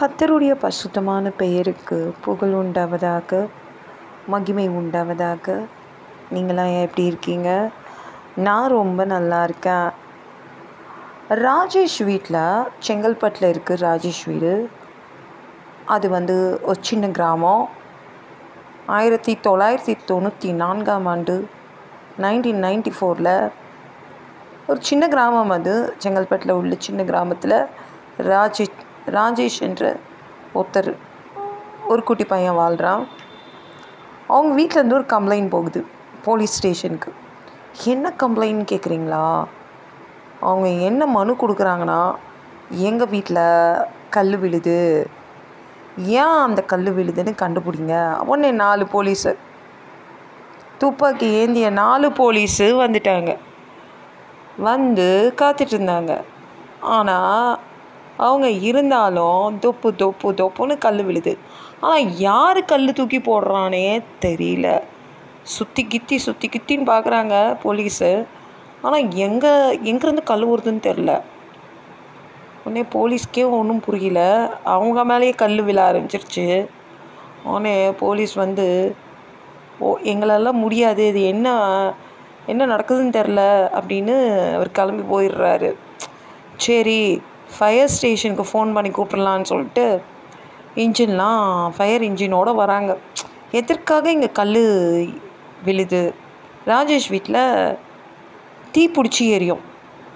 கர்த்தருடைய பரிசுத்தமான பெயருக்கு புகழ் உண்டாவதாக மகிமை உண்டாவதாக நீங்களாம் எப்படி இருக்கீங்க நான் ரொம்ப நல்லா இருக்கேன் ராஜேஷ் வீட்டில் செங்கல்பட்டில் இருக்குது ராஜேஷ் வீடு அது வந்து ஒரு சின்ன கிராமம் ஆயிரத்தி தொள்ளாயிரத்தி தொண்ணூற்றி நான்காம் ஆண்டு நைன்டீன் நைன்டி ஃபோரில் ஒரு சின்ன கிராமம் அது செங்கல்பட்டில் உள்ள சின்ன கிராமத்தில் ராஜே ராஜேஷ் என்ற ஒருத்தர் ஒரு குட்டி பையன் வாழ்கிறான் அவங்க வீட்டிலேருந்து ஒரு கம்ப்ளைண்ட் போகுது போலீஸ் ஸ்டேஷனுக்கு என்ன கம்ப்ளைண்ட் கேட்குறீங்களா அவங்க என்ன மனு கொடுக்குறாங்கன்னா எங்கள் வீட்டில் கல் விழுது ஏன் அந்த கல் விழுதுன்னு கண்டுபிடிங்க உடனே நாலு போலீஸு துப்பாக்கி ஏந்திய நாலு போலீஸு வந்துட்டாங்க வந்து காத்துட்டு இருந்தாங்க ஆனால் அவங்க இருந்தாலும் தொப்பு தொப்பு தொப்புன்னு கல் விழுது ஆனால் யார் கல் தூக்கி போடுறானே தெரியல சுற்றி கித்தி சுற்றி கித்தின்னு பார்க்குறாங்க போலீஸு ஆனால் எங்கே எங்கேருந்து கல் வருதுன்னு தெரில உடனே போலீஸ்க்கே ஒன்றும் புரியல அவங்க மேலேயே கல் விழ ஆரம்பிச்சிருச்சு உடனே போலீஸ் வந்து ஓ எங்களால் முடியாது இது என்ன என்ன நடக்குதுன்னு தெரில அப்படின்னு அவர் கிளம்பி போயிடுறாரு சரி ஃபயர் ஸ்டேஷனுக்கு ஃபோன் பண்ணி கூப்பிட்றலான்னு சொல்லிட்டு இன்ஜின்லாம் ஃபயர் இன்ஜினோடு வராங்க எதற்காக இங்கே கல் விழுது ராஜேஷ் வீட்டில் தீ பிடிச்சி எரியும்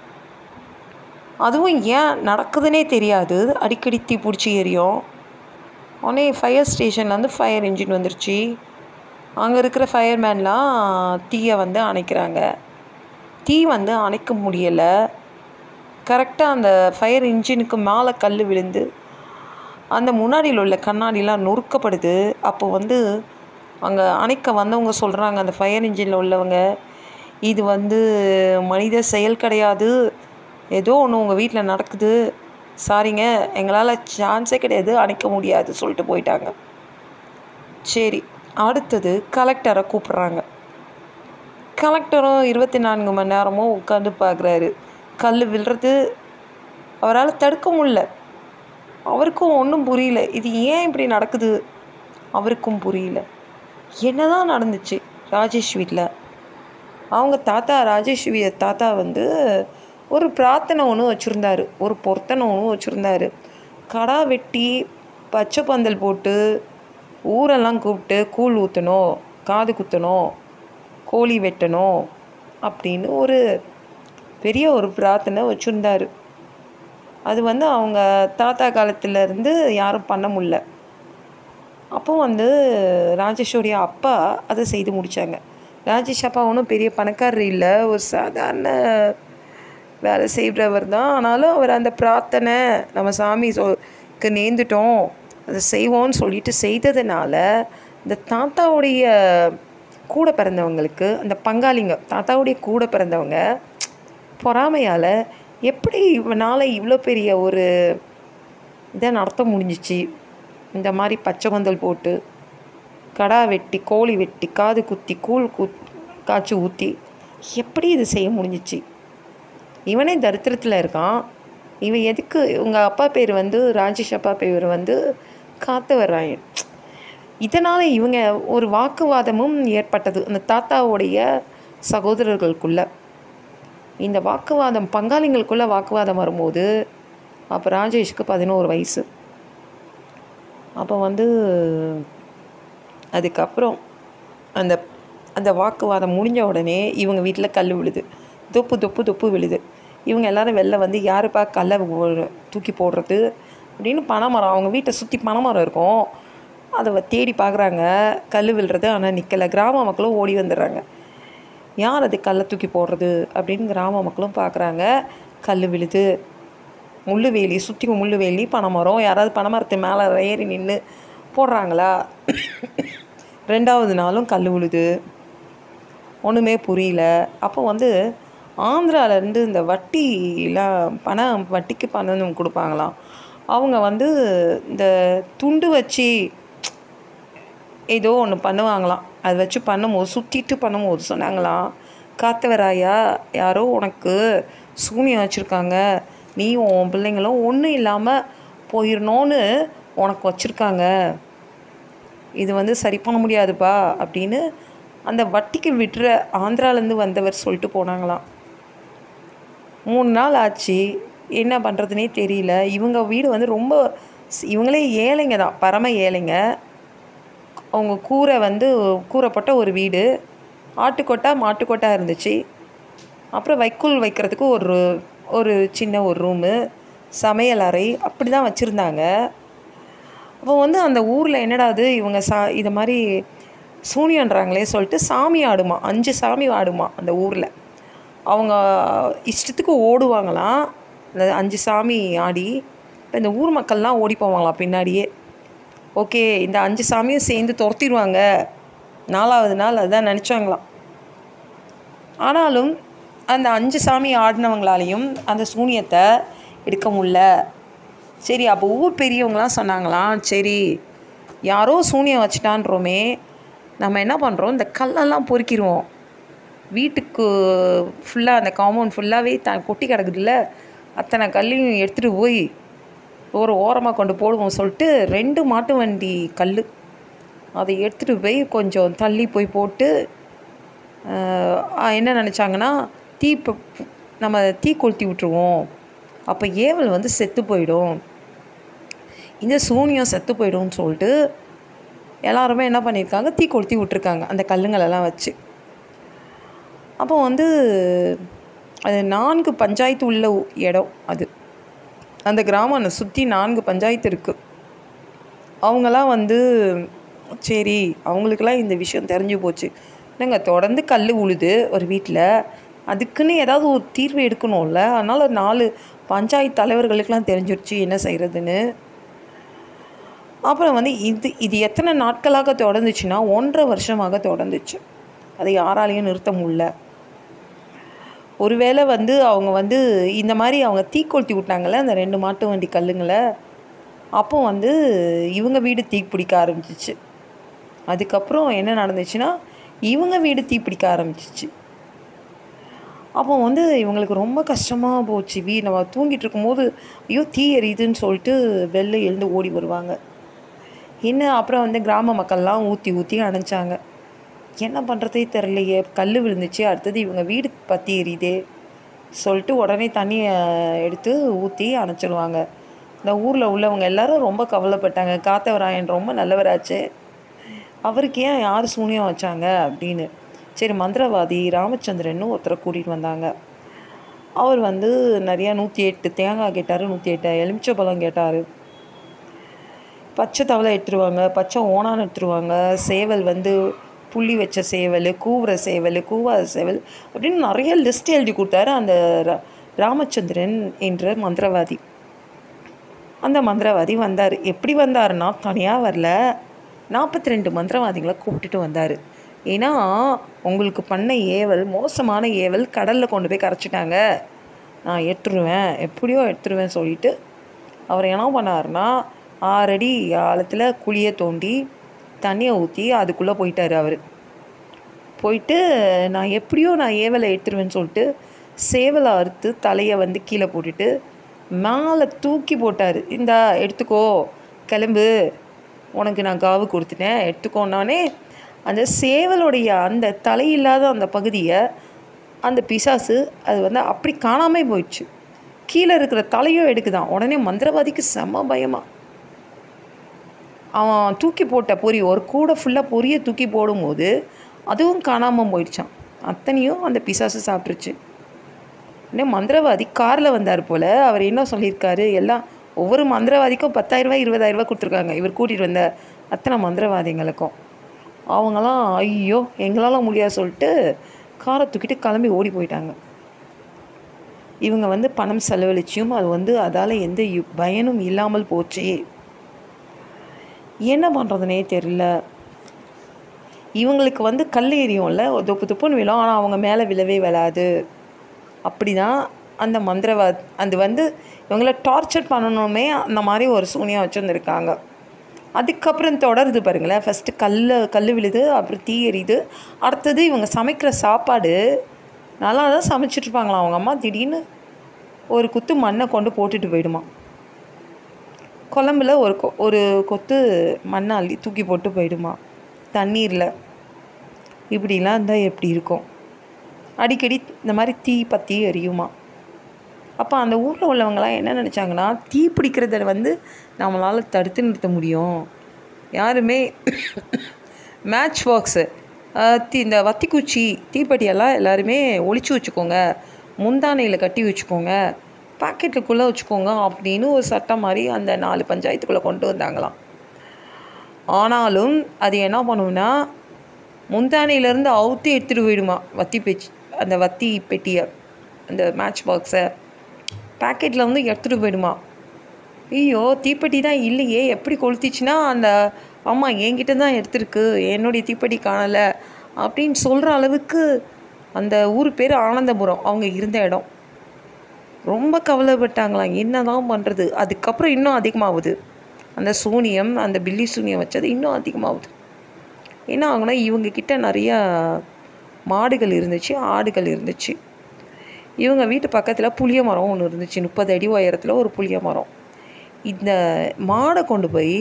அதுவும் ஏன் நடக்குதுன்னே தெரியாது அடிக்கடி தீ பிடிச்சி எரியும் உடனே ஃபயர் ஸ்டேஷன்லேருந்து ஃபயர் இன்ஜின் வந்துருச்சு அங்கே இருக்கிற ஃபயர்மேன்லாம் தீயை வந்து அணைக்கிறாங்க தீ வந்து அணைக்க முடியலை கரெக்டாக அந்த ஃபயர் இன்ஜினுக்கு மேலே கல் விழுந்து அந்த முன்னாடியில் உள்ள கண்ணாடிலாம் நொறுக்கப்படுது அப்போ வந்து அங்கே அணைக்க வந்தவங்க சொல்கிறாங்க அந்த ஃபயர் இன்ஜினில் உள்ளவங்க இது வந்து மனித செயல் கிடையாது ஏதோ ஒன்று உங்கள் வீட்டில் நடக்குது சாரிங்க எங்களால் சான்ஸே கிடையாது அணைக்க முடியாது சொல்லிட்டு போயிட்டாங்க சரி அடுத்தது கலெக்டரை கூப்பிட்றாங்க கலெக்டரும் இருபத்தி நான்கு மணி நேரமும் உட்காந்து பார்க்குறாரு கல் விழுறது அவரால் தடுக்க முடில அவருக்கும் ஒன்றும் புரியல இது ஏன் இப்படி நடக்குது அவருக்கும் புரியல என்னதான் நடந்துச்சு ராஜேஷ் வீட்டில் அவங்க தாத்தா ராஜேஷ் வீ தாத்தா வந்து ஒரு பிரார்த்தனை ஒன்று வச்சுருந்தாரு ஒரு பொருத்தனை ஒன்று வச்சுருந்தாரு கடா வெட்டி பச்சை பந்தல் போட்டு ஊரெல்லாம் கூப்பிட்டு கூழ் ஊற்றணும் காது குத்தணும் கோழி வெட்டணும் அப்படின்னு ஒரு பெரிய ஒரு பிரார்த்தனை வச்சுருந்தாரு அது வந்து அவங்க தாத்தா காலத்துலேருந்து யாரும் பண்ண முடில அப்போ வந்து ராஜேஷோடைய அப்பா அதை செய்து முடித்தாங்க ராஜேஷ் அப்பா ஒன்றும் பெரிய பணக்காரர் இல்லை ஒரு சாதாரண வேலை செய்கிறவர் தான் ஆனாலும் அவர் அந்த பிரார்த்தனை நம்ம சாமி சொக்கு நேர்ந்துட்டோம் அதை செய்வோம்னு சொல்லிட்டு செய்ததுனால இந்த தாத்தாவுடைய கூட பிறந்தவங்களுக்கு அந்த பங்காளிங்க தாத்தாவுடைய கூட பிறந்தவங்க பொறாமையால் எப்படி இவனால் இவ்வளோ பெரிய ஒரு இதை நடத்த முடிஞ்சிச்சு இந்த மாதிரி பச்சை பந்தல் போட்டு கடா வெட்டி கோழி வெட்டி காது குத்தி கூழ் குத் காய்ச்சி ஊற்றி எப்படி இது செய்ய முடிஞ்சிச்சு இவனே தரித்திரத்தில் இருக்கான் இவன் எதுக்கு உங்கள் அப்பா பேர் வந்து ராஜேஷ் அப்பா பேர் வந்து காத்தவராயன் இதனால் இவங்க ஒரு வாக்குவாதமும் ஏற்பட்டது அந்த தாத்தாவுடைய சகோதரர்களுக்குள்ள இந்த வாக்குவாதம் பங்காளிங்களுக்குள்ள வாக்குவாதம் வரும்போது அப்போ ராஜேஷ்க்கு பதினோரு வயசு அப்போ வந்து அதுக்கப்புறம் அந்த அந்த வாக்குவாதம் முடிஞ்ச உடனே இவங்க வீட்டில் கல் விழுது தொப்பு தொப்பு தொப்பு விழுது இவங்க எல்லோரும் வெளில வந்து யாருப்பா கல்லை தூக்கி போடுறது அப்படின்னு பனைமரம் அவங்க வீட்டை சுற்றி பனைமரம் இருக்கும் அதை தேடி பார்க்குறாங்க கல் விழுறது ஆனால் நிற்கலை கிராம மக்களும் ஓடி வந்துடுறாங்க யார் அது கல்லை தூக்கி போடுறது அப்படின்னு கிராம மக்களும் பார்க்குறாங்க கல் விழுது முள்ளு வேலி சுற்றி முள்ளு வேலி பனைமரம் யாராவது பனைமரத்து மேலே ஏறி நின்று போடுறாங்களா ரெண்டாவது நாளும் கல் விழுது ஒன்றுமே புரியல அப்போ வந்து ஆந்திராவிலேருந்து இந்த வட்டிலாம் பணம் வட்டிக்கு பணம் கொடுப்பாங்களாம் அவங்க வந்து இந்த துண்டு வச்சு ஏதோ ஒன்று பண்ணுவாங்களாம் அதை வச்சு பண்ணும்போது சுற்றிட்டு பண்ணும்போது சொன்னாங்களாம் காத்தவராயா யாரோ உனக்கு சூனியம் வச்சுருக்காங்க நீ உன் பிள்ளைங்களும் ஒன்றும் இல்லாமல் போயிடணும்னு உனக்கு வச்சுருக்காங்க இது வந்து சரி பண்ண முடியாதுப்பா அப்படின்னு அந்த வட்டிக்கு விட்டுற ஆந்திராலேருந்து வந்தவர் சொல்லிட்டு போனாங்களாம் மூணு நாள் ஆச்சு என்ன பண்ணுறதுனே தெரியல இவங்க வீடு வந்து ரொம்ப ஸ்- இவங்களே ஏழைங்க தான் பரம ஏழைங்க அவங்க கூரை வந்து கூரைப்பட்ட ஒரு வீடு ஆட்டுக்கொட்டா மாட்டுக்கொட்டா இருந்துச்சு அப்புறம் வைக்கோல் வைக்கிறதுக்கு ஒரு ஒரு சின்ன ஒரு ரூமு சமையல் அறை அப்படி தான் வச்சுருந்தாங்க அப்போ வந்து அந்த ஊரில் என்னடா இது இவங்க சா இது மாதிரி சூனியன்றாங்களே சொல்லிட்டு சாமி ஆடுமா அஞ்சு சாமி ஆடுமா அந்த ஊரில் அவங்க இஷ்டத்துக்கு ஓடுவாங்களாம் அந்த அஞ்சு சாமி ஆடி இப்போ இந்த ஊர் மக்கள்லாம் ஓடி போவாங்களாம் பின்னாடியே ஓகே இந்த அஞ்சு சாமியும் சேர்ந்து துரத்திடுவாங்க நாலாவது நாள் அதுதான் நினச்சாங்களாம் ஆனாலும் அந்த அஞ்சு சாமி ஆடினவங்களாலையும் அந்த சூனியத்தை எடுக்க முடில சரி அப்போ ஊர் பெரியவங்களாம் சொன்னாங்களாம் சரி யாரோ சூனியம் வச்சிட்டான்றோமே நம்ம என்ன பண்ணுறோம் இந்த கல்லெல்லாம் பொறுக்கிடுவோம் வீட்டுக்கு ஃபுல்லாக அந்த காம்பவுண்ட் ஃபுல்லாகவே த கொட்டி கிடக்குதுல்ல அத்தனை கல்லையும் எடுத்துகிட்டு போய் ஒரு ஓரமாக கொண்டு போடுவோம் சொல்லிட்டு ரெண்டு மாட்டு வண்டி கல் அதை எடுத்துகிட்டு போய் கொஞ்சம் தள்ளி போய் போட்டு ஆஹ், என்ன நினச்சாங்கன்னா தீ ப- நம்ம தீ கொளுத்தி விட்டுருவோம் அப்போ ஏவல் வந்து செத்து போயிடும் இந்த சூனியம் செத்து போயிடும்னு சொல்லிட்டு எல்லாருமே என்ன பண்ணியிருக்காங்க தீ கொளுத்தி விட்டுருக்காங்க அந்த கல்லுங்களெல்லாம் வச்சு அப்போ வந்து அது நான்கு பஞ்சாயத்து உள்ள உ- இடம் அது அந்த கிராமம் சுற்றி நான்கு பஞ்சாயத்து இருக்குது அவங்களாம் வந்து சரி அவங்களுக்கெல்லாம் இந்த விஷயம் தெரிஞ்சு போச்சு என்னங்க தொடர்ந்து கல் உழுது ஒரு வீட்டில் அதுக்குன்னு ஏதாவது ஒரு தீர்வு எடுக்கணும்ல அதனால் நாலு பஞ்சாயத்து தலைவர்களுக்கெல்லாம் தெரிஞ்சிருச்சு என்ன செய்கிறதுன்னு அப்புறம் வந்து இது இது எத்தனை நாட்களாக தொடர்ந்துச்சுன்னா ஒன்றரை வருஷமாக தொடர்ந்துச்சு அதை யாராலையும் நிறுத்த முடியல ஒருவேளை வந்து அவங்க வந்து இந்த மாதிரி அவங்க தீக்கொளுத்தி விட்டாங்கல்ல அந்த ரெண்டு மாட்டு வண்டி கல்லுங்களை அப்போ வந்து இவங்க வீடு தீ பிடிக்க ஆரம்பிச்சிச்சு அதுக்கப்புறம் என்ன நடந்துச்சுன்னா இவங்க வீடு தீ பிடிக்க ஆரம்பிச்சிச்சு அப்போ வந்து இவங்களுக்கு ரொம்ப கஷ்டமாக போச்சு வீ நம்ம தூங்கிட்டு இருக்கும்போது ஐயோ தீ எரியுதுன்னு சொல்லிட்டு வெளில எழுந்து ஓடி வருவாங்க என்ன அப்புறம் வந்து கிராம மக்கள்லாம் ஊற்றி ஊற்றி அணைச்சாங்க என்ன பண்ணுறதே தெரிலையே கல் விழுந்துச்சு அடுத்தது இவங்க வீடு பற்றி எரியுதே சொல்லிட்டு உடனே தண்ணியை எடுத்து ஊற்றி அணைச்சிடுவாங்க இந்த ஊரில் உள்ளவங்க எல்லாரும் ரொம்ப கவலைப்பட்டாங்க காத்தவராயன் ரொம்ப நல்லவராச்சே அவருக்கு ஏன் யார் சூனியம் வச்சாங்க அப்படின்னு சரி மந்திரவாதி ராமச்சந்திரன்னு ஒருத்தரை கூட்டிகிட்டு வந்தாங்க அவர் வந்து நிறையா நூற்றி எட்டு தேங்காய் கேட்டார் நூற்றி எட்டு எலுமிச்சப்பழம் கேட்டார் பச்சை தவளை எடுத்துருவாங்க பச்சை ஓணான் எடுத்துருவாங்க சேவல் வந்து புள்ளி வச்ச சேவல் கூவுற சேவல் கூவாத சேவல் அப்படின்னு நிறைய லிஸ்ட் எழுதி கொடுத்தாரு அந்த ரா- ராமச்சந்திரன் என்ற மந்திரவாதி அந்த மந்திரவாதி வந்தார் எப்படி வந்தாருன்னா தனியாக வரல நாற்பத்தி ரெண்டு மந்திரவாதிகளை கூப்பிட்டுட்டு வந்தார் ஏன்னா உங்களுக்கு பண்ண ஏவல் மோசமான ஏவல் கடலில் கொண்டு போய் கரைச்சிட்டாங்க நான் எடுத்துருவேன் எப்படியோ எடுத்துருவேன் சொல்லிட்டு அவர் என்ன பண்ணாருன்னா ஆறடி ஆழத்தில் குழியை தோண்டி தண்ணியை ஊற்றி அதுக்குள்ளே போயிட்டார் அவர் போயிட்டு நான் எப்படியோ நான் ஏவலை எடுத்துருவேன்னு சொல்லிட்டு சேவலை அறுத்து தலையை வந்து கீழே போட்டுட்டு மேலே தூக்கி போட்டார் இந்தா எடுத்துக்கோ கிளம்பு உனக்கு நான் காவு கொடுத்துட்டேன் எடுத்துக்கோன்னானே அந்த சேவலுடைய அந்த தலையில்லாத அந்த பகுதியை அந்த பிசாசு அது வந்து அப்படி காணாமே போயிடுச்சு கீழே இருக்கிற தலையும் எடுக்குதான் உடனே மந்திரவாதிக்கு செம்ம பயமா அவன் தூக்கி போட்ட பொறி ஒரு கூடை ஃபுல்லாக பொரியை தூக்கி போடும்போது அதுவும் காணாமல் போயிடுச்சான் அத்தனையும் அந்த பிசாசு சாப்பிட்ருச்சு இன்னும் மந்திரவாதி காரில் வந்தார் போல் அவர் என்ன சொல்லியிருக்காரு எல்லாம் ஒவ்வொரு மந்திரவாதிக்கும் பத்தாயிரரூபா இருபதாயிரரூபா கொடுத்துருக்காங்க இவர் கூட்டிகிட்டு வந்த அத்தனை மந்திரவாதிங்களுக்கும் அவங்களாம் ஐயோ எங்களால் முடியாது சொல்லிட்டு காரை தூக்கிட்டு கிளம்பி ஓடி போயிட்டாங்க இவங்க வந்து பணம் செலவழிச்சியும் அது வந்து அதால் எந்த யு- பயனும் இல்லாமல் போச்சே என்ன பண்ணுறதுனே தெரியல இவங்களுக்கு வந்து கல் எரியும்ல தொப்பு துப்புன்னு விழும் ஆனால் அவங்க மேலே விழவே விழாது அப்படி தான் அந்த மந்திரவா அது வந்து இவங்கள டார்ச்சர் பண்ணணுமே அந்த மாதிரி ஒரு சூனியம் வச்சுருந்துருக்காங்க அதுக்கப்புறம் தொடருது பாருங்களேன் ஃபஸ்ட்டு கல் கல் விழுது அப்புறம் தீ எரியுது அடுத்தது இவங்க சமைக்கிற சாப்பாடு நல்லா தான் சமைச்சிட்ருப்பாங்களாம் அவங்க அம்மா திடீர்னு ஒரு குத்து மண்ணை கொண்டு போட்டுட்டு போயிடுமா குழம்புல ஒரு கொ ஒரு கொத்து மண்ணை அள்ளி தூக்கி போட்டு போயிடுமா தண்ணீரில் இப்படிலாம் இருந்தால் எப்படி இருக்கும் அடிக்கடி இந்த மாதிரி தீ பற்றி எரியுமா அப்போ அந்த ஊரில் உள்ளவங்களாம் என்ன நினச்சாங்கன்னா தீ பிடிக்கிறத வந்து நம்மளால் தடுத்து நிறுத்த முடியும் யாருமே மேட்ச் பாக்ஸு தீ இந்த வத்திக்குச்சி தீப்பெட்டியெல்லாம் எல்லாருமே ஒளிச்சு வச்சுக்கோங்க முந்தானையில் கட்டி வச்சுக்கோங்க பாக்கெட்டுக்குள்ளே வச்சுக்கோங்க அப்படின்னு ஒரு சட்டம் மாதிரி அந்த நாலு பஞ்சாயத்துக்குள்ளே கொண்டு வந்தாங்களாம் ஆனாலும் அது என்ன பண்ணும்னா முந்தானையிலேருந்து அவுத்தி எடுத்துகிட்டு போயிடுமா வத்தி பேச்சு அந்த வத்தி பெட்டியை அந்த மேட்ச் பாக்ஸை பேக்கெட்டில் வந்து எடுத்துகிட்டு போயிடுமா ஐயோ தீப்பெட்டி தான் இல்லையே எப்படி கொளுத்திச்சுன்னா அந்த அம்மா என்கிட்ட தான் எடுத்திருக்கு என்னுடைய தீப்பெட்டி காணலை அப்படின்னு சொல்கிற அளவுக்கு அந்த ஊர் பேர் ஆனந்தபுரம் அவங்க இருந்த இடம் ரொம்ப கவலைப்பட்டாங்களாம் என்ன தான் பண்ணுறது அதுக்கப்புறம் இன்னும் அதிகமாகுது அந்த சூனியம் அந்த பில்லி சூனியம் வச்சது இன்னும் அதிகமாகுது என்ன ஆகுனா இவங்கக்கிட்ட நிறையா மாடுகள் இருந்துச்சு ஆடுகள் இருந்துச்சு இவங்க வீட்டு பக்கத்தில் புளிய மரம் ஒன்று இருந்துச்சு முப்பது அடி உயரத்தில் ஒரு புளிய மரம் இந்த மாடை கொண்டு போய்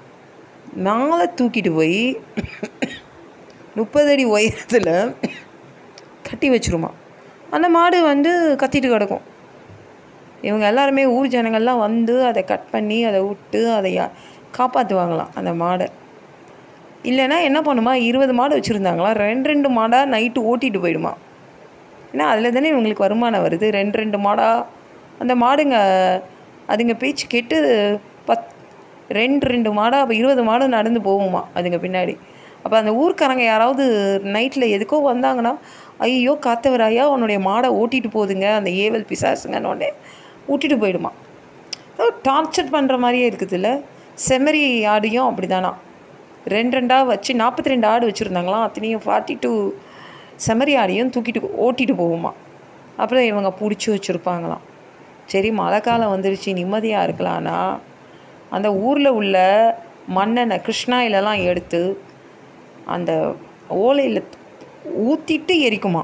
மேலே தூக்கிட்டு போய் முப்பது அடி உயரத்தில் கட்டி வச்சிருமா அந்த மாடு வந்து கத்திட்டு கிடக்கும் இவங்க எல்லாருமே ஊர் ஜனங்கள்லாம் வந்து அதை கட் பண்ணி அதை விட்டு அதை காப்பாற்றுவாங்களாம் அந்த மாடை இல்லைன்னா என்ன பண்ணுமா இருபது மாடு வச்சுருந்தாங்களா ரெண்டு ரெண்டு மாடாக நைட்டு ஓட்டிகிட்டு போயிடுமா ஏன்னா அதில் தானே இவங்களுக்கு வருமானம் வருது ரெண்டு ரெண்டு மாடாக அந்த மாடுங்க அதுங்க பேச்சு கேட்டு பத் ரெண்டு ரெண்டு மாடாக அப்போ இருபது மாடு நடந்து போகுமா அதுங்க பின்னாடி அப்போ அந்த ஊர்க்காரங்க யாராவது நைட்டில் எதுக்கோ வந்தாங்கன்னா ஐயோ காத்தவராயா உன்னுடைய மாடை ஓட்டிகிட்டு போகுதுங்க அந்த ஏவல் பிசாசுங்கன்னொடனே ஊட்டிட்டு போயிடுமா டார்ச்சர் பண்ணுற மாதிரியே இருக்குதுல்ல செம்மறி ஆடியும் அப்படி தானா ரெண்டு ரெண்டாக வச்சு நாற்பத்தி ரெண்டு ஆடு வச்சுருந்தாங்களாம் அத்தனையும் ஃபார்ட்டி டூ செம்மறி ஆடியும் தூக்கிட்டு ஓட்டிட்டு போகுமா அப்புறம் இவங்க பிடிச்சி வச்சுருப்பாங்களாம் சரி மழை காலம் வந்துருச்சு நிம்மதியாக இருக்கலான்னா அந்த ஊரில் உள்ள மண்ணெண்ணெய் கிருஷ்ணாயிலெல்லாம் எடுத்து அந்த ஓலையில் ஊற்றிட்டு எரிக்குமா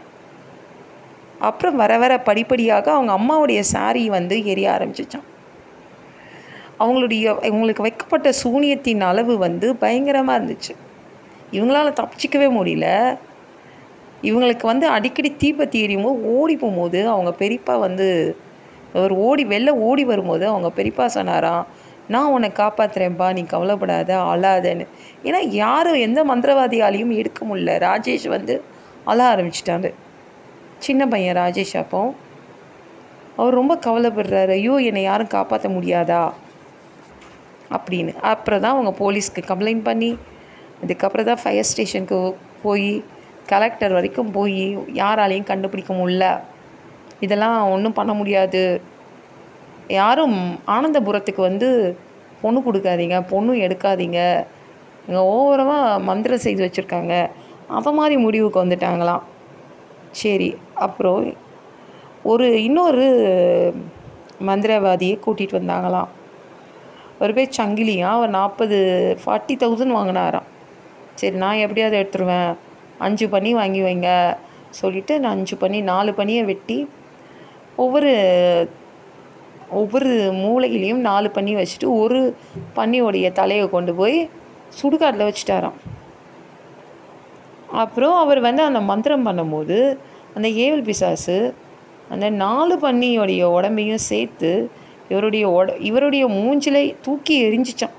அப்புறம் வர வர படிப்படியாக அவங்க அம்மாவுடைய சாரி வந்து எரிய ஆரம்பிச்சிச்சான் அவங்களுடைய இவங்களுக்கு வைக்கப்பட்ட சூனியத்தின் அளவு வந்து பயங்கரமாக இருந்துச்சு இவங்களால தப்பிச்சிக்கவே முடியல இவங்களுக்கு வந்து அடிக்கடி தீப்பத்தி எரியும்போது ஓடி போகும்போது அவங்க பெரியப்பா வந்து அவர் ஓடி வெளில ஓடி வரும்போது அவங்க பெரியப்பா சொன்னாராம் நான் உன்னை காப்பாற்றுறேன்ப்பா நீ கவலைப்படாத அழாதன்னு ஏன்னா யாரும் எந்த மந்திரவாதியாலையும் எடுக்க முடியல ராஜேஷ் வந்து அழ ஆரம்பிச்சிட்டாரு சின்ன பையன் ராஜேஷ் அப்போ அவர் ரொம்ப கவலைப்படுறாரு ஐயோ என்னை யாரும் காப்பாற்ற முடியாதா அப்படின்னு அப்புறம் தான் அவங்க போலீஸ்க்கு கம்ப்ளைண்ட் பண்ணி அதுக்கப்புறம் தான் ஃபயர் ஸ்டேஷனுக்கு போய் கலெக்டர் வரைக்கும் போய் யாராலையும் கண்டுபிடிக்க முடியல இதெல்லாம் ஒன்றும் பண்ண முடியாது யாரும் ஆனந்தபுரத்துக்கு வந்து பொண்ணு கொடுக்காதீங்க பொண்ணும் எடுக்காதீங்க இங்கே ஓவரமாக மந்திரம் செய்து வச்சுருக்காங்க அவ மாதிரி முடிவுக்கு வந்துட்டாங்களாம் சரி அப்புறம் ஒரு இன்னொரு மந்திரவாதியை கூட்டிகிட்டு வந்தாங்களாம் ஒரு பேர் சங்கிலியா அவர் நாற்பது ஃபார்ட்டி தௌசண்ட் வாங்கினாராம் சரி நான் எப்படியாவது எடுத்துருவேன் அஞ்சு பண்ணி வாங்கி வைங்க சொல்லிவிட்டு நான் அஞ்சு பண்ணி நாலு பண்ணியை வெட்டி ஒவ்வொரு ஒவ்வொரு மூளையிலையும் நாலு பண்ணி வச்சுட்டு ஒரு பன்னியோடைய தலையை கொண்டு போய் சுடுகாட்டில் வச்சுட்டாராம் அப்புறம் அவர் வந்து அந்த மந்திரம் பண்ணும்போது அந்த ஏவல் பிசாசு அந்த நாலு பன்னியோடைய உடம்பையும் சேர்த்து இவருடைய உட இவருடைய மூஞ்சிலை தூக்கி எரிஞ்சிச்சான்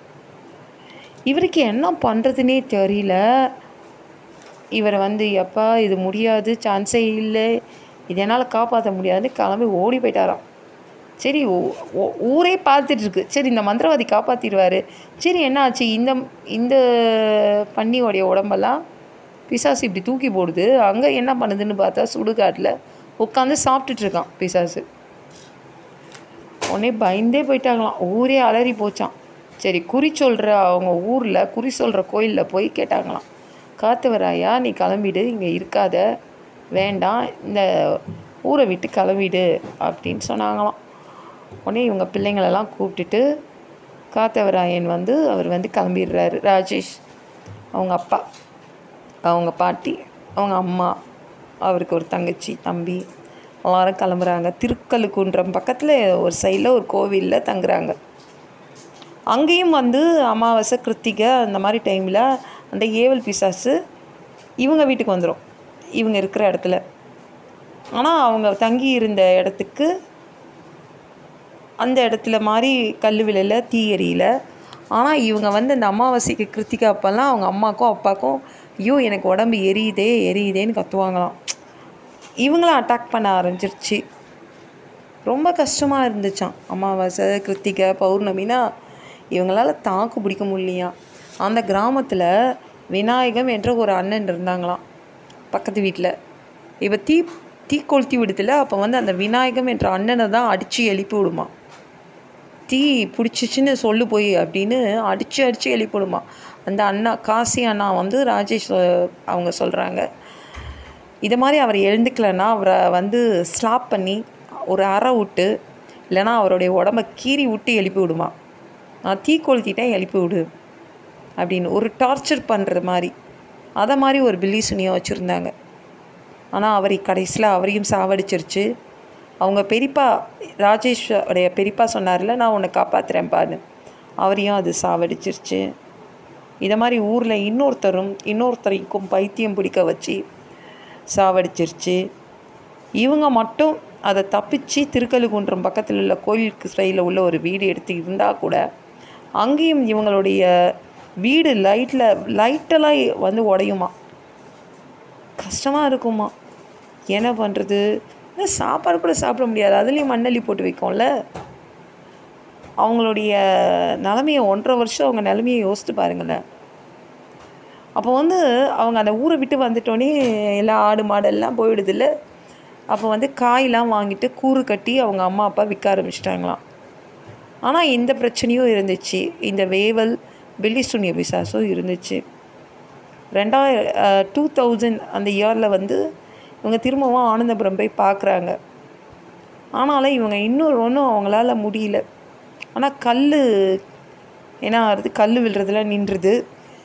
இவருக்கு என்ன பண்ணுறதுனே தெரியல இவர் வந்து எப்பா இது முடியாது சான்ஸே இல்லை இது என்னால் காப்பாற்ற முடியாதுன்னு கிளம்பி ஓடி போயிட்டாராம் சரி ஊரே பார்த்துட்ருக்கு சரி இந்த மந்திரவாதி காப்பாற்றிடுவார் சரி என்ன ஆச்சு இந்த இந்த பன்னியோடைய உடம்பெல்லாம் பிசாசு இப்படி தூக்கி போடுது அங்கே என்ன பண்ணுதுன்னு பார்த்தா சுடுகாட்டில் உட்காந்து சாப்பிட்டுட்ருக்கான் பிசாசு உடனே பயந்தே போயிட்டாங்களாம் ஊரே அலறி போச்சான் சரி குறி சொல்கிற அவங்க ஊரில் குறி சொல்கிற கோயிலில் போய் கேட்டாங்களாம் காத்தவராயா நீ கிளம்பிடு இங்கே இருக்காத வேண்டாம் இந்த ஊரை விட்டு கிளம்பிடு அப்படின்னு சொன்னாங்களாம் உடனே இவங்க பிள்ளைங்களெல்லாம் கூப்பிட்டுட்டு காத்தவராயன் வந்து அவர் வந்து கிளம்பிடுறாரு ராஜேஷ் அவங்க அப்பா அவங்க பாட்டி அவங்க அம்மா அவருக்கு ஒரு தங்கச்சி தம்பி எல்லாரும் கிளம்புறாங்க திருக்கழுக்குன்றம் பக்கத்தில் ஒரு சைடில் ஒரு கோவிலில் தங்குறாங்க அங்கேயும் வந்து அமாவாசை கிருத்திகை அந்த மாதிரி டைமில் அந்த ஏவல் பிசாசு இவங்க வீட்டுக்கு வந்துடும் இவங்க இருக்கிற இடத்துல ஆனால் அவங்க தங்கி இருந்த இடத்துக்கு அந்த இடத்துல மாதிரி கல் விழல தீ எரியல ஆனால் இவங்க வந்து அந்த அமாவாசைக்கு கிருத்திகை அப்போல்லாம் அவங்க அம்மாக்கும் அப்பாக்கும் ஐயோ எனக்கு உடம்பு எரியுதே எரியுதேன்னு கத்துவாங்களாம் இவங்களும் அட்டாக் பண்ண ஆரம்பிச்சிருச்சு ரொம்ப கஷ்டமாக இருந்துச்சாம் அமாவாசை கிருத்திகை பௌர்ணமினா இவங்களால தாக்கு பிடிக்க முடியலையா அந்த கிராமத்தில் விநாயகம் என்ற ஒரு அண்ணன் இருந்தாங்களாம் பக்கத்து வீட்டில் இவ தீ தீ கொளுத்தி விடுதில்ல அப்போ வந்து அந்த விநாயகம் என்ற அண்ணனை தான் அடித்து எழுப்பி விடுமா தீ பிடிச்சிச்சின்னு சொல்லு போய் அப்படின்னு அடித்து அடித்து எழுப்பி விடுமா அந்த அண்ணா காசி அண்ணா வந்து ராஜேஷ் அஹ், அவங்க சொல்கிறாங்க இது மாதிரி அவர் எழுந்துக்கலைன்னா அவரை வந்து ஸ்லாப் பண்ணி ஒரு அறை விட்டு இல்லைன்னா அவருடைய உடம்ப கீறி விட்டு எழுப்பி விடுமா நான் தீ கொளுத்திட்டேன் எழுப்பி விடு அப்படின்னு ஒரு டார்ச்சர் பண்ணுற மாதிரி அதை மாதிரி ஒரு பில்லி சுனியம் வச்சுருந்தாங்க ஆனால் அவரை கடைசியில் அவரையும் சாவடிச்சிருச்சு அவங்க பெரியப்பா ராஜேஷ் உடைய பெரியப்பா சொன்னார்ல நான் உன்னை காப்பாற்றுறேன்ப்பான்னு அவரையும் அது சாவடிச்சிருச்சு இதை மாதிரி ஊரில் இன்னொருத்தரும் இன்னொருத்தரைக்கும் பைத்தியம் பிடிக்க வச்சு சாவடிச்சிருச்சு இவங்க மட்டும் அதை தப்பிச்சு திருக்கழுகுன்றம் பக்கத்தில் உள்ள கோயிலுக்கு சைடில் உள்ள ஒரு வீடு எடுத்து இருந்தால் கூட அங்கேயும் இவங்களுடைய வீடு லைட்டில் லைட்டெல்லாம் வந்து உடையுமா கஷ்டமாக இருக்குமா என்ன பண்ணுறது சாப்பாடு கூட சாப்பிட முடியாது அதுலேயும் மண்ணள்ளி போட்டு வைக்கோம்ல அவங்களுடைய நிலமையை ஒன்றரை வருஷம் அவங்க நிலமையை யோசித்து பாருங்களேன் அப்போ வந்து அவங்க அந்த ஊரை விட்டு வந்துட்டோன்னே எல்லாம் ஆடு மாடெல்லாம் போயிடுதுல்ல அப்போ வந்து காயெலாம் வாங்கிட்டு கூறு கட்டி அவங்க அம்மா அப்பா விற்க ஆரம்பிச்சிட்டாங்களாம் ஆனால் இந்த பிரச்சனையும் இருந்துச்சு இந்த வேவல் வெள்ளி சுனிய பிசாசும் இருந்துச்சு ரெண்டாயிர டூ தௌசண்ட் அந்த இயரில் வந்து இவங்க திரும்பவும் ஆனந்தபுரம் போய் பார்க்குறாங்க ஆனாலும் இவங்க இன்னொரு ஒன்றும் அவங்களால முடியல ஆனால் கல் என்ன ஆகுறது கல் விழுறதுல நின்றுது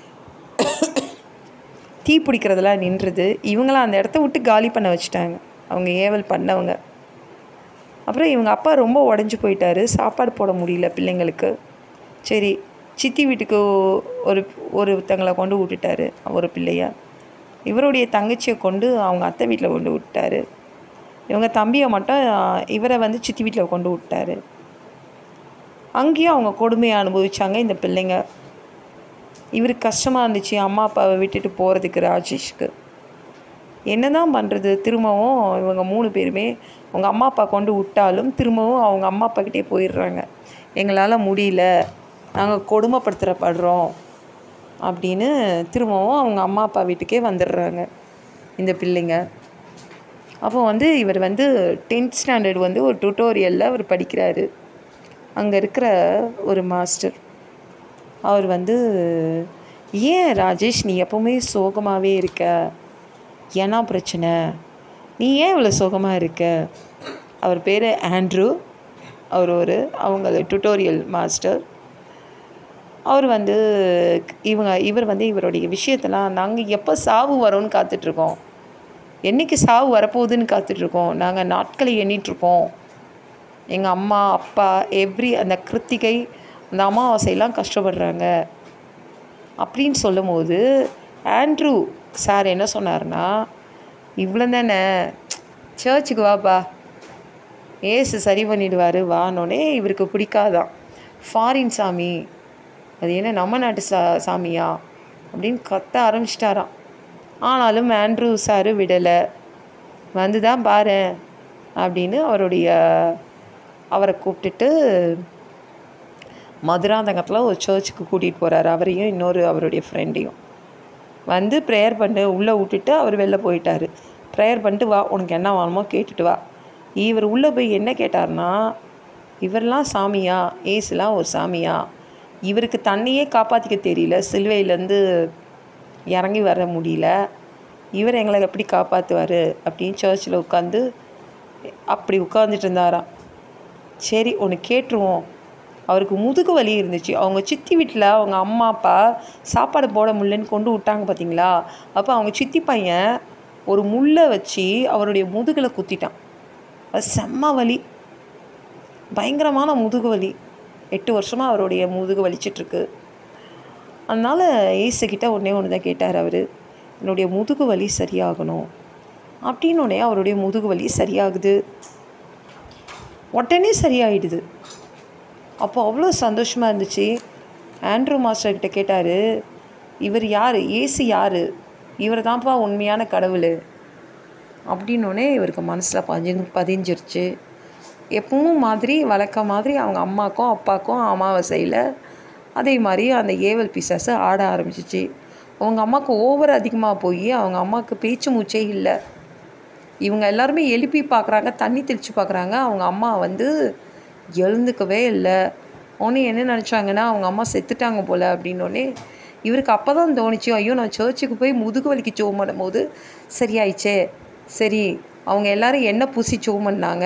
தீ பிடிக்கிறதெல்லாம் நின்றுது இவங்களாம் அந்த இடத்த விட்டு காலி பண்ண வச்சுட்டாங்க அவங்க ஏவல் பண்ணவங்க அப்புறம் இவங்க அப்பா ரொம்ப உடஞ்சி போயிட்டாரு சாப்பாடு போட முடியல பிள்ளைங்களுக்கு சரி சித்தி வீட்டுக்கு ஒரு ஒருத்தங்களை கொண்டு விட்டுட்டாரு ஒரு பிள்ளைய இவருடைய தங்கச்சியை கொண்டு அவங்க அத்தை வீட்டில் கொண்டு விட்டாரு இவங்க தம்பியை மட்டும் இவரை வந்து சித்தி வீட்டில் கொண்டு விட்டாரு அங்கேயும் அவங்க கொடுமையை அனுபவிச்சாங்க இந்த பிள்ளைங்க இவருக்கு கஷ்டமாக இருந்துச்சு அம்மா அப்பாவை விட்டுட்டு போகிறதுக்கு ராஜேஷ்க்கு என்ன தான் பண்ணுறது திரும்பவும் இவங்க மூணு பேருமே அவங்க அம்மா அப்பா கொண்டு விட்டாலும் திரும்பவும் அவங்க அம்மா அப்பாக்கிட்டே போயிடுறாங்க எங்களால் முடியல நாங்கள் கொடுமைப்படுத்துகிறப்படுறோம் அப்படின்னு திரும்பவும் அவங்க அம்மா அப்பா வீட்டுக்கே வந்துடுறாங்க இந்த பிள்ளைங்க அப்போ வந்து இவர் வந்து டென்த் ஸ்டாண்டர்ட் வந்து ஒரு டுட்டோரியலில் அவர் படிக்கிறாரு அங்கே இருக்கிற ஒரு மாஸ்டர் அவர் வந்து ஏன் ராஜேஷ் நீ எப்போவுமே சோகமாகவே இருக்க ஏன்னா பிரச்சனை நீ ஏன் இவ்வளோ சோகமாக இருக்க அவர் பேர் ஆண்ட்ரூ அவர் ஒரு அவங்க டுட்டோரியல் மாஸ்டர் அவர் வந்து இவங்க இவர் வந்து இவருடைய விஷயத்தெல்லாம் நாங்கள் எப்போ சாவு வரோன்னு காத்துட்ருக்கோம் என்றைக்கு சாவு வரப்போகுதுன்னு காத்துட்ருக்கோம் நாங்கள் நாட்களை எண்ணிட்டுருக்கோம் எங்கள் அம்மா அப்பா எவ்ரி அந்த கிருத்திகை அந்த அமாவாசையெல்லாம் கஷ்டப்படுறாங்க அப்படின்னு சொல்லும்போது ஆண்ட்ரூ சார் என்ன சொன்னார்னா இவ்வளோ தானே சர்ச்சுக்கு வாப்பா ஏசு சரி பண்ணிடுவார் வானோடனே இவருக்கு பிடிக்காதான் ஃபாரின் சாமி அது என்ன நம்ம நாட்டு சா சாமியா அப்படின்னு கத்த ஆரம்பிச்சிட்டாராம் ஆனாலும் ஆண்ட்ரூ சார் விடலை வந்து தான் பாரு அப்படின்னு அவருடைய அவரை கூப்பிட்டுட்டு மதுராந்தகத்தில் ஒரு சர்ச்சுக்கு கூட்டிகிட்டு போகிறாரு அவரையும் இன்னொரு அவருடைய ஃப்ரெண்டையும் வந்து ப்ரேயர் பண்ணு உள்ளே விட்டுட்டு அவர் வெளில போயிட்டார் ப்ரேயர் பண்ணிட்டு வா உனக்கு என்ன வேணுமோ கேட்டுட்டு வா இவர் உள்ளே போய் என்ன கேட்டார்னா இவரெல்லாம் சாமியா ஏசுலாம் ஒரு சாமியா இவருக்கு தன்னையே காப்பாற்றிக்க தெரியல சிலுவையிலேருந்து இறங்கி வர முடியல இவர் எங்களை எப்படி காப்பாற்றுவார் அப்படின்னு சர்ச்சில் உட்காந்து அப்படி உட்காந்துட்டு இருந்தாராம் சரி ஒன்று கேட்டுருவோம் அவருக்கு முதுகு வலி இருந்துச்சு அவங்க சித்தி வீட்டில் அவங்க அம்மா அப்பா சாப்பாடு போட முடியலன்னு கொண்டு விட்டாங்க பார்த்தீங்களா அப்போ அவங்க சித்தி பையன் ஒரு முள்ளை வச்சு அவருடைய முதுகில் குத்திட்டான் அது செம்ம வலி பயங்கரமான முதுகு வலி எட்டு வருஷமாக அவருடைய முதுகு வலிச்சிட்ருக்கு அதனால் ஏசுக்கிட்ட ஒன்றே ஒன்று தான் கேட்டார் அவர் என்னுடைய முதுகு வலி சரியாகணும் அப்படின்னு உடனே அவருடைய முதுகு வலி சரியாகுது உடனே சரியாயிடுது அப்போ அவ்வளோ சந்தோஷமாக இருந்துச்சு ஆண்ட்ரூ மாஸ்டர்கிட்ட கேட்டார் இவர் யார் ஏசு யார் இவர் தான்ப்பா உண்மையான கடவுள் அப்படின்னோடனே இவருக்கு மனசில் பதிஞ்சு பதிஞ்சிருச்சு எப்பவும் மாதிரி வழக்கம் மாதிரி அவங்க அம்மாக்கும் அப்பாவுக்கும் அமாவாசையில் அதே மாதிரி அந்த ஏவல் பிசாசு ஆட ஆரம்பிச்சிச்சு அவங்க அம்மாவுக்கு ஓவர் அதிகமாக போய் அவங்க அம்மாவுக்கு பேச்சு மூச்சே இல்லை இவங்க எல்லாருமே எழுப்பி பார்க்குறாங்க தண்ணி தெளித்து பார்க்குறாங்க அவங்க அம்மா வந்து எழுந்துக்கவே இல்லை உடனே என்ன நினச்சாங்கன்னா அவங்க அம்மா செத்துட்டாங்க போல் அப்படின்னோடனே இவருக்கு அப்போ தான் தோணுச்சு ஐயோ நான் சர்ச்சுக்கு போய் முதுகு வலிக்கு சோம் பண்ணும்போது சரியாயிடுச்சே சரி அவங்க எல்லாரும் எண்ணெய் பூசி சோம் பண்ணாங்க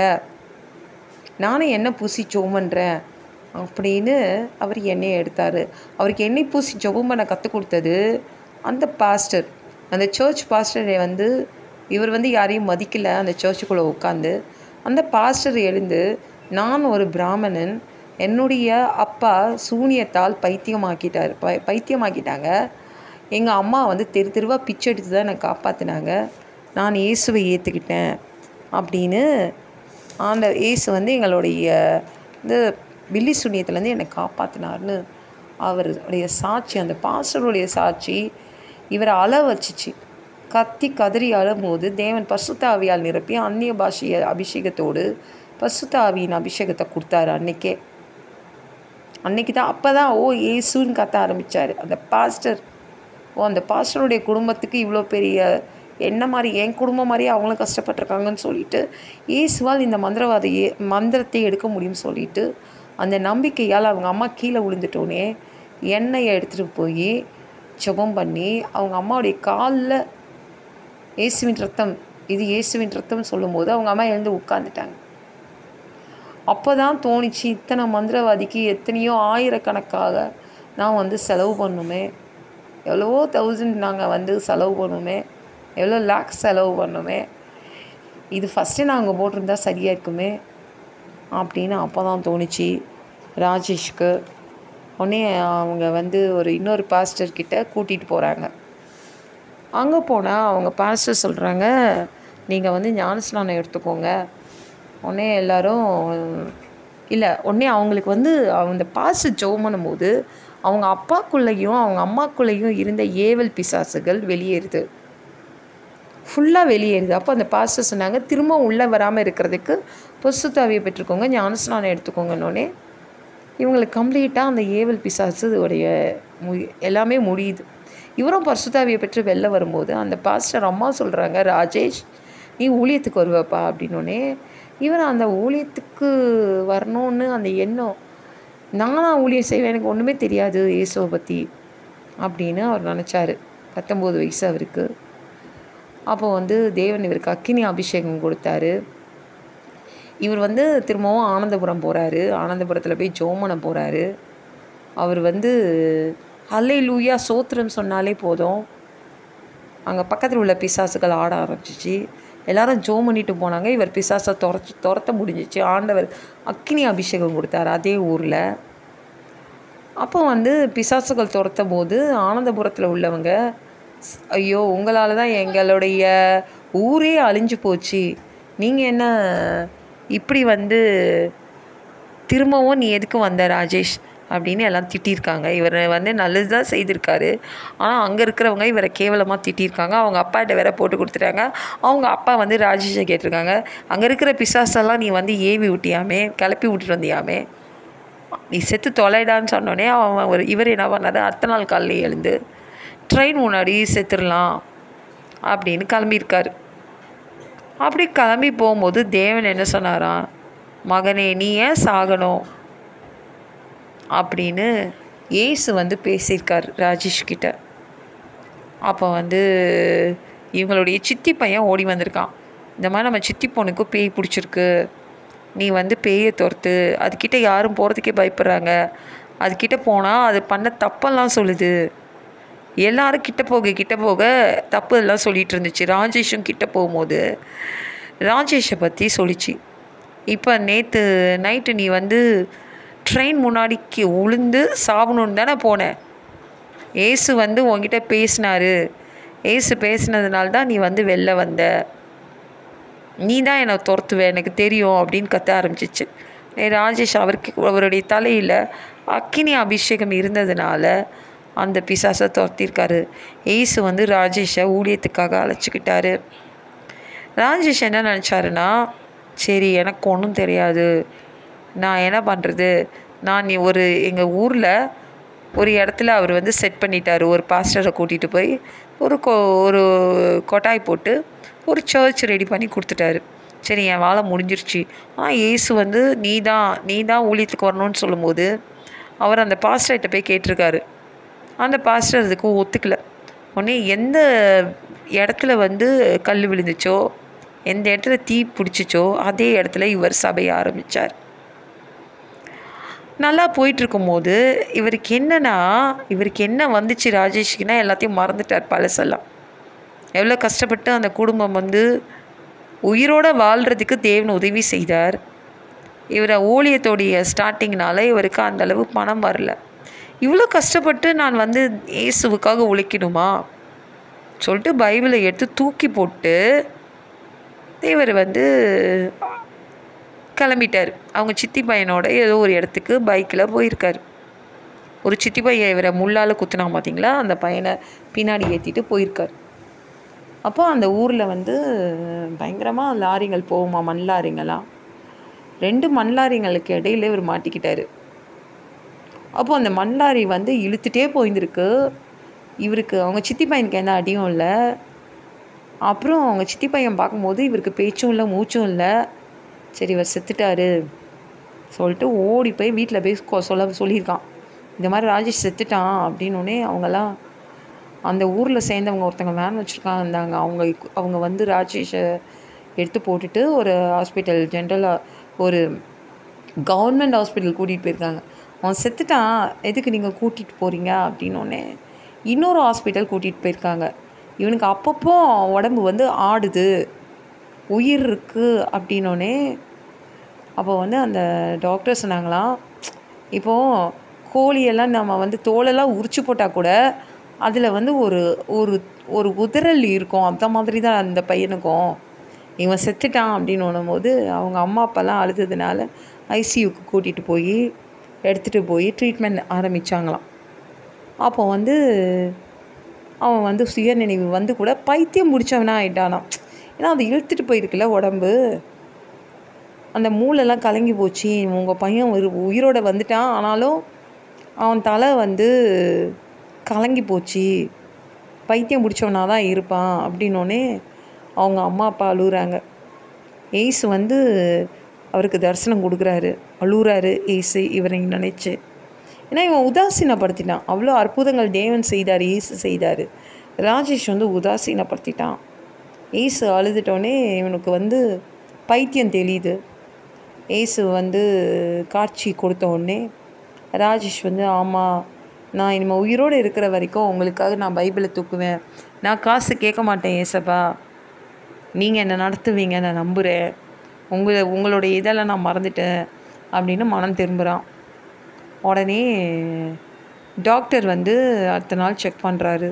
நானும் எண்ணெய் பூசி ஜோம் பண்ணுறேன் அப்படின்னு அவர் எண்ணெயை எடுத்தார் அவருக்கு எண்ணெய் பூசி ஜெபம் பண்ண கற்றுக் கொடுத்தது அந்த பாஸ்டர் அந்த சர்ச் பாஸ்டரை வந்து இவர் வந்து யாரையும் மதிக்கலை அந்த சர்ச்சுக்குள்ளே உட்காந்து அந்த பாஸ்டர் எழுந்து நான் ஒரு பிராமணன் என்னுடைய அப்பா சூனியத்தால் பைத்தியமாக்கிட்டார் பை பைத்தியமாக்கிட்டாங்க எங்கள் அம்மா வந்து தெரு தெருவாக பிச்சை எடுத்து தான் என்னை காப்பாற்றினாங்க நான் இயேசுவை ஏற்றுக்கிட்டேன் அப்படின்னு ஆண்ட இயேசு வந்து எங்களுடைய இந்த பில்லி சுனியத்துலேருந்து என்னை காப்பாற்றினார்னு அவருடைய சாட்சி அந்த பாஸ்டருடைய சாட்சி இவரை அழ வச்சுச்சு கத்தி கதறி அழும்போது தேவன் பசுத்த ஆவியால் நிரப்பி அந்நிய பாஷைய அபிஷேகத்தோடு பசுத்த ஆவியின் அபிஷேகத்தை கொடுத்தாரு அன்னைக்கே அன்னைக்கு தான் அப்போ தான் ஓ ஏசுன்னு கத்த ஆரம்பித்தார் அந்த பாஸ்டர் ஓ அந்த பாஸ்டருடைய குடும்பத்துக்கு இவ்வளோ பெரிய என்ன மாதிரி என் குடும்பம் மாதிரியே அவங்களும் கஷ்டப்பட்டிருக்காங்கன்னு சொல்லிட்டு இயேசுவால் இந்த மந்திரவாத ஏ மந்திரத்தை எடுக்க முடியும்னு சொல்லிட்டு அந்த நம்பிக்கையால் அவங்க அம்மா கீழே விழுந்துட்டோன்னே எண்ணெயை எடுத்துகிட்டு போய் ஜெபம் பண்ணி அவங்க அம்மாவுடைய காலில் இயேசுவின் ரத்தம் இது இயேசுவின் ரத்தம்னு சொல்லும்போது அவங்க அம்மா எழுந்து உட்காந்துட்டாங்க அப்போ தான் தோணிச்சு இத்தனை மந்திரவாதிக்கு எத்தனையோ ஆயிரக்கணக்காக நான் வந்து செலவு பண்ணுமே எவ்வளவோ தௌசண்ட் நாங்கள் வந்து செலவு பண்ணுமே எவ்வளோ லேக்ஸ் செலவு பண்ணுமே இது ஃபஸ்ட்டு நாங்கள் போட்டிருந்தா சரியாக இருக்குமே அப்படின்னு அப்போ தான் தோணுச்சு ராஜேஷ்க்கு உடனே அவங்க வந்து ஒரு இன்னொரு பாஸ்டர் கிட்ட கூட்டிகிட்டு போகிறாங்க அங்கே போனால் அவங்க பாஸ்டர் சொல்கிறாங்க நீங்கள் வந்து ஞானஸ்நானம் எடுத்துக்கோங்க உடனே எல்லாரும் இல்லை உடனே அவங்களுக்கு வந்து அந்த பாஸ்டர் ஜெபம் பண்ணும்போது அவங்க அப்பாக்குள்ளேயும் அவங்க அம்மாக்குள்ளேயும் இருந்த ஏவல் பிசாசுகள் வெளியேறுது ஃபுல்லாக வெளியேறுது அப்போ அந்த பாஸ்டர் சொன்னாங்க திரும்ப உள்ளே வராமல் இருக்கிறதுக்கு பொசுத்தாவியை பெற்றுக்கோங்க ஞானஸ்நானம் எடுத்துக்கோங்கன்னொடனே இவங்களுக்கு கம்ப்ளீட்டாக அந்த ஏவல் பிசாசு உடைய மு எல்லாமே முடியுது இவரும் பரிசுத்தாவியை பெற்று வெளில வரும்போது அந்த பாஸ்டர் அம்மா சொல்கிறாங்க ராஜேஷ் நீ ஊழியத்துக்கு வருவப்பா அப்படின்னோடனே இவர் அந்த ஊழியத்துக்கு வரணும்னு அந்த எண்ணம் நானா ஊழியம் செய்வேன் எனக்கு ஒன்றுமே தெரியாது இயேசுவை பற்றி அப்படின்னு அவர் நினச்சாரு பத்தொம்போது வயசு அவருக்கு அப்போ வந்து தேவன் இவருக்கு அக்கினி அபிஷேகம் கொடுத்தாரு இவர் வந்து திரும்பவும் ஆனந்தபுரம் போகிறாரு ஆனந்தபுரத்தில் போய் ஜோமனை போகிறாரு அவர் வந்து ஹல்லை லூயா சோத்திரம் சொன்னாலே போதும் அங்கே பக்கத்தில் உள்ள பிசாசுகள் ஆட ஆரம்பிச்சிச்சு எல்லாரும் ஜோ பண்ணிட்டு போனாங்க இவர் பிசாசை துரச்சி துரத்த முடிஞ்சிச்சு ஆண்டவர் அக்கினி அபிஷேகம் கொடுத்தாரு அதே ஊரில் அப்போ வந்து பிசாசுகள் துரத்தும் போது ஆனந்தபுரத்தில் உள்ளவங்க ஐயோ உங்களால் தான் எங்களுடைய ஊரே அழிஞ்சு போச்சு நீங்கள் என்ன இப்படி வந்து திரும்பவும் நீ எதுக்கு வந்த ராஜேஷ் அப்படின்னு எல்லாம் திட்டியிருக்காங்க இவர் வந்து நல்லது தான் செய்திருக்காரு ஆனால் அங்கே இருக்கிறவங்க இவரை கேவலமாக திட்டியிருக்காங்க அவங்க அப்பாட்ட வேற போட்டு கொடுத்துட்டாங்க அவங்க அப்பா வந்து ராஜேஷை கேட்டிருக்காங்க அங்கே இருக்கிற பிசாசெல்லாம் நீ வந்து ஏவி விட்டியாமே கிளப்பி விட்டுட்டு வந்தியாமே நீ செத்து தொலைடான்னு சொன்னோடனே அவன் ஒரு இவர் என்ன பண்ணாரு அடுத்த நாள் காலையில் எழுந்து ட்ரெயின் முன்னாடி செத்துடலாம் அப்படின்னு கிளம்பியிருக்காரு அப்படி கிளம்பி போகும்போது தேவன் என்ன சொன்னாராம் மகனே நீ ஏன் சாகணும் அப்படின்னு ஏசு வந்து பேசியிருக்கார் ராஜேஷ் கிட்ட அப்போ வந்து இவங்களுடைய சித்தி பையன் ஓடி வந்திருக்கான் இந்த மாதிரி நம்ம சித்தி பொண்ணுக்கு பேய் பிடிச்சிருக்கு நீ வந்து பேயை துரத்து அதுக்கிட்ட யாரும் போகிறதுக்கே பயப்படுறாங்க அதுக்கிட்ட போனால் அது பண்ண தப்பெல்லாம் சொல்லுது எல்லாரும் கிட்ட போக கிட்ட போக தப்பு எல்லாம் சொல்லிட்டு இருந்துச்சு ராஜேஷும் கிட்ட போகும்போது ராஜேஷை பற்றி சொல்லிச்சு இப்போ நேற்று நைட்டு நீ வந்து ட்ரெயின் முன்னாடிக்கு உளுந்து சாவணுன்னு தானே போனேன் ஏசு வந்து உன்கிட்ட பேசினாரு ஏசு பேசினதுனால தான் நீ வந்து வெளில வந்த நீ தான் என்னை துரத்துவ எனக்கு தெரியும் அப்படின்னு கத்த ஆரம்பிச்சிச்சு ராஜேஷ் அவருக்கு அவருடைய தலையில் அக்கினி அபிஷேகம் இருந்ததுனால அந்த பிசாசை துரத்திருக்காரு ஏசு வந்து ராஜேஷை ஊழியத்துக்காக அழைச்சிக்கிட்டாரு ராஜேஷ் என்ன நினச்சாருன்னா சரி எனக்கு ஒன்றும் தெரியாது நான் என்ன பண்ணுறது நான் நீ ஒரு எங்கள் ஊரில் ஒரு இடத்துல அவர் வந்து செட் பண்ணிட்டார் ஒரு பாஸ்டரை கூட்டிகிட்டு போய் ஒரு கொ ஒரு கொட்டாய் போட்டு ஒரு சர்ச் ரெடி பண்ணி கொடுத்துட்டாரு சரி என் வேலை முடிஞ்சிருச்சு ஆனால் ஏசு வந்து நீ தான் நீ தான் ஊழியத்துக்கு வரணும்னு சொல்லும்போது அவர் அந்த பாஸ்டர்கிட்ட போய் கேட்டிருக்காரு அந்த பாஸ்டர் அதுக்கு ஒத்துக்கல உடனே எந்த இடத்துல வந்து கல் விழுந்துச்சோ எந்த இடத்துல தீ பிடிச்சிச்சோ அதே இடத்துல இவர் சபையை ஆரம்பித்தார் நல்லா போயிட்டுருக்கும்போது இவருக்கு என்னன்னா இவருக்கு என்ன வந்துச்சு ராஜேஷ்க்குன்னா எல்லாத்தையும் மறந்துட்டார் பழசெல்லாம் எவ்வளோ கஷ்டப்பட்டு அந்த குடும்பம் வந்து உயிரோடு வாழ்கிறதுக்கு தேவன் உதவி செய்தார் இவரை ஊழியத்தோடைய ஸ்டார்டிங்னால இவருக்கு அந்த அளவு பணம் வரல இவ்வளோ கஷ்டப்பட்டு நான் வந்து இயேசுவுக்காக உழைக்கணுமா சொல்லிட்டு பைபிளை எடுத்து தூக்கி போட்டு இவர் வந்து கிளம்பிட்டார் அவங்க சித்தி பையனோட ஏதோ ஒரு இடத்துக்கு பைக்கில் போயிருக்கார் ஒரு சித்தி பையன் இவரை முள்ளால் குத்துனா பார்த்தீங்களா அந்த பையனை பின்னாடி ஏற்றிட்டு போயிருக்கார் அப்போ அந்த ஊரில் வந்து பயங்கரமாக லாரிங்கள் போகுமா மண் லாரிங்கெல்லாம் ரெண்டு மண் லாரிங்களுக்கு இடையில இவர் மாட்டிக்கிட்டாரு அப்போ அந்த மண் லாரி வந்து இழுத்துட்டே போயிருந்துருக்கு இவருக்கு அவங்க சித்தி பையனுக்கு எந்த அடியும் இல்லை அப்புறம் அவங்க சித்தி பையன் பார்க்கும்போது இவருக்கு பேச்சும் இல்லை மூச்சும் இல்லை சரி இவர் செத்துட்டாரு சொல்லிட்டு ஓடி போய் வீட்டில் போய் கொ- சொல்ல சொல்லியிருக்கான் இந்த மாதிரி ராஜேஷ் செத்துட்டான் அப்படின்னோடனே அவங்கெல்லாம் அந்த ஊரில் சேர்ந்தவங்க ஒருத்தங்க வேன் வச்சுருக்காங்க இருந்தாங்க அவங்க அவங்க வந்து ராஜேஷை எடுத்து போட்டுட்டு ஒரு ஹாஸ்பிட்டல் ஜென்ரலாக ஒரு கவர்மெண்ட் ஹாஸ்பிட்டல் கூட்டிகிட்டு போயிருக்காங்க அவன் செத்துட்டான் எதுக்கு நீங்கள் கூட்டிகிட்டு போகிறீங்க அப்படின்னோடனே இன்னொரு ஹாஸ்பிட்டல் கூட்டிகிட்டு போயிருக்காங்க இவனுக்கு அப்பப்போ உடம்பு வந்து ஆடுது உயிர் இருக்குது அப்படின்னோடனே அப்போ வந்து அந்த டாக்டர் சொன்னாங்களாம் இப்போது கோழியெல்லாம் நம்ம வந்து தோலெல்லாம் உரிச்சு போட்டால் கூட அதில் வந்து ஒரு ஒரு ஒரு உதறல் இருக்கும் அந்த மாதிரி தான் அந்த பையனுக்கும் இவன் செத்துட்டான் அப்படின்னு போது அவங்க அம்மா அப்பாலாம் அழுததுனால ஐசியூக்கு கூட்டிகிட்டு போய் எடுத்துகிட்டு போய் ட்ரீட்மெண்ட் ஆரம்பித்தாங்களாம் அப்போ வந்து அவன் வந்து சுயநினைவு வந்து கூட பைத்தியம் முடிச்சவனா ஆயிட்டானாம் ஏன்னா அது இழுத்துட்டு போயிருக்குல்ல உடம்பு அந்த மூளைலாம் கலங்கி போச்சு உங்கள் பையன் ஒரு உயிரோட வந்துட்டான் ஆனாலும் அவன் தலை வந்து கலங்கி போச்சு பைத்தியம் பிடிச்சவனா தான் இருப்பான் அப்படின்னோடனே அவங்க அம்மா அப்பா அழுகுறாங்க ஏசு வந்து அவருக்கு தரிசனம் கொடுக்குறாரு அழுகுறாரு ஏசு இவரை நினைச்சு ஏன்னா இவன் உதாசீனப்படுத்திட்டான் அவ்வளோ அற்புதங்கள் தேவன் செய்தார் ஏசு செய்தார் ராஜேஷ் வந்து உதாசீனப்படுத்திட்டான் ஏசு அழுதுட்டோடனே இவனுக்கு வந்து பைத்தியம் தெளியுது ஏசு வந்து காட்சி கொடுத்த உடனே ராஜேஷ் வந்து ஆமாம் நான் இனிமேல் உயிரோடு இருக்கிற வரைக்கும் உங்களுக்காக நான் பைபிளை தூக்குவேன் நான் காசு கேட்க மாட்டேன் ஏசப்பா நீங்கள் என்னை நடத்துவீங்க நான் நம்புகிறேன் உங்களை உங்களுடைய இதெல்லாம் நான் மறந்துட்டேன் அப்படின்னு மனம் திரும்புகிறான் உடனே டாக்டர் வந்து அடுத்த நாள் செக் பண்ணுறாரு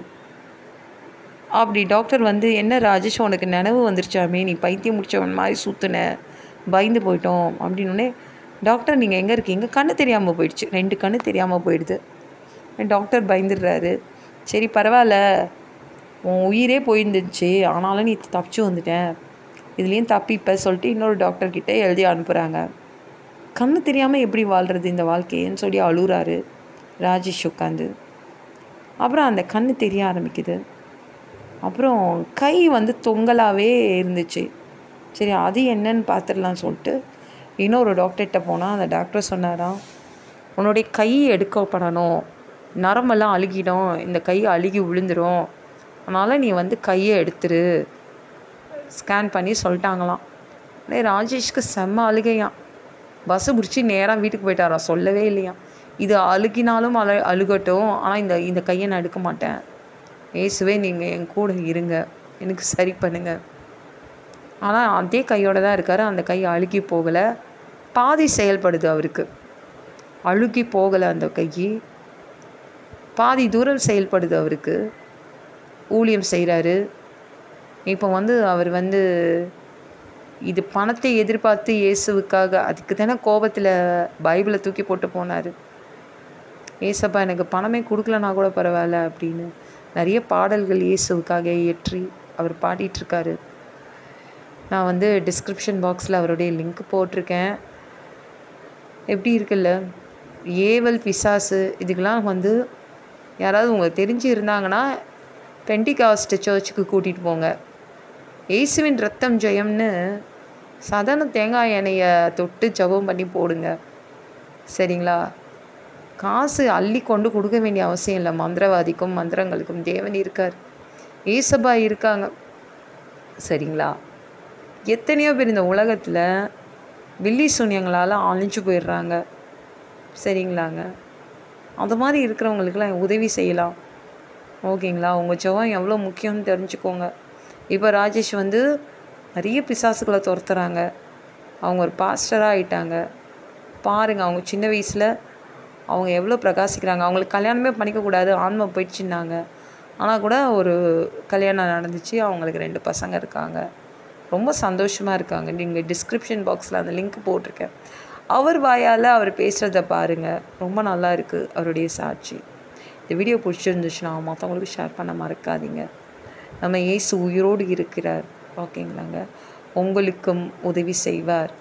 அப்படி டாக்டர் வந்து என்ன ராஜேஷ் உனக்கு நினைவு வந்துருச்சாமே நீ பைத்தியம் முடிச்சவன் மாதிரி சுற்றுன பயந்து போயிட்டோம் அப்படின்னே டாக்டர் நீங்கள் எங்கே இருக்கீங்க கண்ணு தெரியாமல் போயிடுச்சு ரெண்டு கண்ணு தெரியாமல் போயிடுது டாக்டர் பயந்துடுறாரு சரி பரவாயில்ல உன் உயிரே போயிருந்துச்சு ஆனாலும் நீ தப்பிச்சு வந்துட்டேன் இதுலேயும் தப்பிப்ப சொல்லிட்டு இன்னொரு டாக்டர் கிட்ட எழுதி அனுப்புகிறாங்க கண்ணு தெரியாமல் எப்படி வாழ்கிறது இந்த வாழ்க்கைன்னு சொல்லி அழுகுறாரு ராஜேஷ் உட்காந்து அப்புறம் அந்த கண்ணு தெரிய ஆரம்பிக்குது அப்புறம் கை வந்து தொங்கலாகவே இருந்துச்சு சரி அது என்னன்னு பார்த்துடலாம் சொல்லிட்டு இன்னொரு டாக்டர்கிட்ட போனால் அந்த டாக்டர் சொன்னாராம் உன்னுடைய கை எடுக்கப்படணும் நரம்பெல்லாம் அழுகிடும் இந்த கை அழுகி விழுந்துடும் அதனால் நீ வந்து கையை எடுத்துரு ஸ்கேன் பண்ணி சொல்லிட்டாங்களாம் உடனே ராஜேஷ்க்கு செம்ம அழுகையாம் பஸ்ஸு பிடிச்சி நேராக வீட்டுக்கு போயிட்டாராம் சொல்லவே இல்லையாம் இது அழுகினாலும் அழ அழுகட்டும் ஆனால் இந்த இந்த கையை நான் எடுக்க மாட்டேன் ஏசுவே நீங்கள் என் கூட இருங்க எனக்கு சரி பண்ணுங்க ஆனால் அதே கையோட தான் இருக்கார் அந்த கை அழுகி போகலை பாதி செயல்படுது அவருக்கு அழுகி போகலை அந்த கை பாதி தூரம் செயல்படுது அவருக்கு ஊழியம் செய்கிறாரு இப்போ வந்து அவர் வந்து இது பணத்தை எதிர்பார்த்து இயேசுவுக்காக அதுக்கு தானே கோபத்தில் பைபிளை தூக்கி போட்டு போனார் ஏசப்பா எனக்கு பணமே கொடுக்கலனா கூட பரவாயில்ல அப்படின்னு நிறைய பாடல்கள் இயேசுவுக்காக இயற்றி அவர் பாடிட்டுருக்காரு நான் வந்து டிஸ்கிரிப்ஷன் பாக்ஸில் அவருடைய லிங்க் போட்டிருக்கேன் எப்படி இருக்குல்ல ஏவல் பிசாசு இதுக்கெல்லாம் வந்து யாராவது உங்களுக்கு தெரிஞ்சு இருந்தாங்கன்னா பெண்டிகாஸ்ட் சர்ச்சுக்கு கூட்டிகிட்டு போங்க இயேசுவின் ரத்தம் ஜெயம்னு சாதாரண தேங்காய் எண்ணெயை தொட்டு ஜபம் பண்ணி போடுங்க சரிங்களா காசு அள்ளி கொண்டு கொடுக்க வேண்டிய அவசியம் இல்லை மந்திரவாதிக்கும் மந்திரங்களுக்கும் தேவன் இருக்கார் ஏசபா இருக்காங்க சரிங்களா எத்தனையோ பேர் இந்த உலகத்தில் வில்லி சூன்யங்களால் அழிஞ்சு போயிடுறாங்க சரிங்களாங்க அந்த மாதிரி இருக்கிறவங்களுக்கெல்லாம் உதவி செய்யலாம் ஓகேங்களா உங்கள் ஜெபம் எவ்வளோ முக்கியம்னு தெரிஞ்சுக்கோங்க இப்போ ராஜேஷ் வந்து நிறைய பிசாசுகளை துரத்துறாங்க அவங்க ஒரு பாஸ்டராக ஆயிட்டாங்க பாருங்கள் அவங்க சின்ன வயசில் அவங்க எவ்வளோ பிரகாசிக்கிறாங்க அவங்களுக்கு கல்யாணமே பண்ணிக்கக்கூடாது ஆன்மா போயிடுச்சுன்னாங்க ஆனால் கூட ஒரு கல்யாணம் நடந்துச்சு அவங்களுக்கு ரெண்டு பசங்க இருக்காங்க ரொம்ப சந்தோஷமாக இருக்காங்க நீங்கள் டிஸ்கிரிப்ஷன் பாக்ஸில் அந்த லிங்க் போட்டிருக்கேன் அவர் வாயால் அவர் பேசுகிறத பாருங்கள் ரொம்ப நல்லா இருக்குது அவருடைய சாட்சி இந்த வீடியோ பிடிச்சிருந்துச்சுன்னா மற்றவங்களுக்கு ஷேர் பண்ண மறக்காதீங்க நம்ம இயேசு உயிரோடு இருக்கிறார் ஓகேங்களாங்க உங்களுக்கும் உதவி செய்வார்